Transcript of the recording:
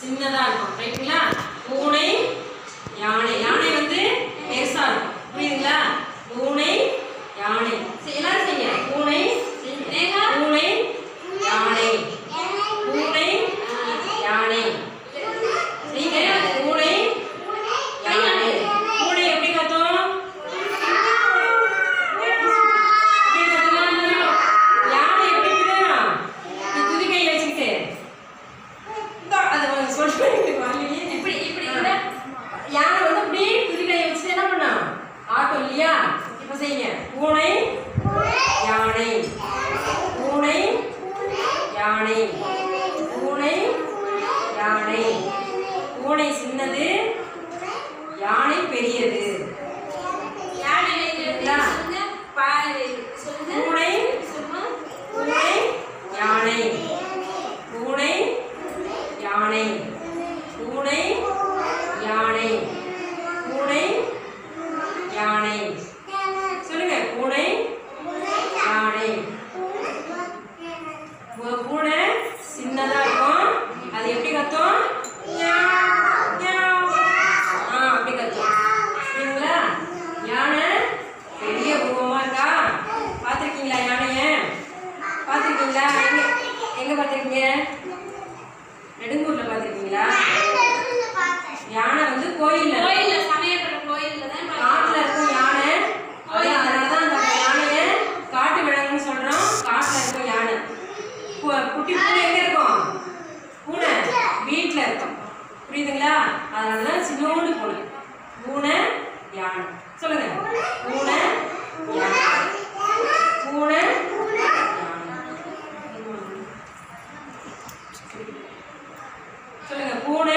சின்னதா இருக்கும் ரைட்டுங்களா பூனை யானை யானை வந்து பெருசா இருக்கும் புரியுதுங்களா பூனை யானை சரி, எல்லாரும் செய்யுங்க பூனை பூனை யானை பூனை யானை செய்யுங்க பூனை யானை பூனை எப்படி கத்தும் எப்படி கத்துமா? யானை எப்படி பிதறும்? இப்படி துதிக்கையை வச்சுக்கிட்டு இந்தா, அது வந்து சொல்றேன் வரலையே. இப்படி இப்படி கூட யானை வந்து அப்படியே துதிக்கையை வச்சுட்டு என்ன பண்ணும் ஆட்டம் இல்லையா இப்ப செய்யுங்க பூனை யானை பூனை யானை பூனை யானை பூனை சின்னது யானை பெரியது பூனை பூனை யானை பூனை யானை பூனை யானை பூனை யானை சொல்லுங்க பூனை யானை ஒரு பூனை சின்னதா இருக்கும் அது எப்படி கத்தும் மியாவ், மியாவ். ஆ அப்படி கத்தும் புரியுதுங்களா யானை பெரிய உருவமா இருக்கா பார்த்துருக்கீங்களா யானைய பார்த்துருக்கீங்களா எங்க எங்க பார்த்துருக்கீங்க நெடுங்கூர்ல பார்த்துருக்கீங்களா யானை வந்து கோயில்ல காட்டுல இருக்கும் யானை அது அதனாலதான் அந்த யானைய காட்டு விலங்குன்னு சொல்றோம் காட்டுல இருக்கும் யானை கு- குட்டி பூனை எங்க இருக்கும் பூனை வீட்டுல இருக்கும் புரியுதுங்களா அதனாலதான் சின்னோண்டு பூனை பூனை யானை சொல்லுங்க பூனை யானை பூனை யானை சொல்லுங்க பூனை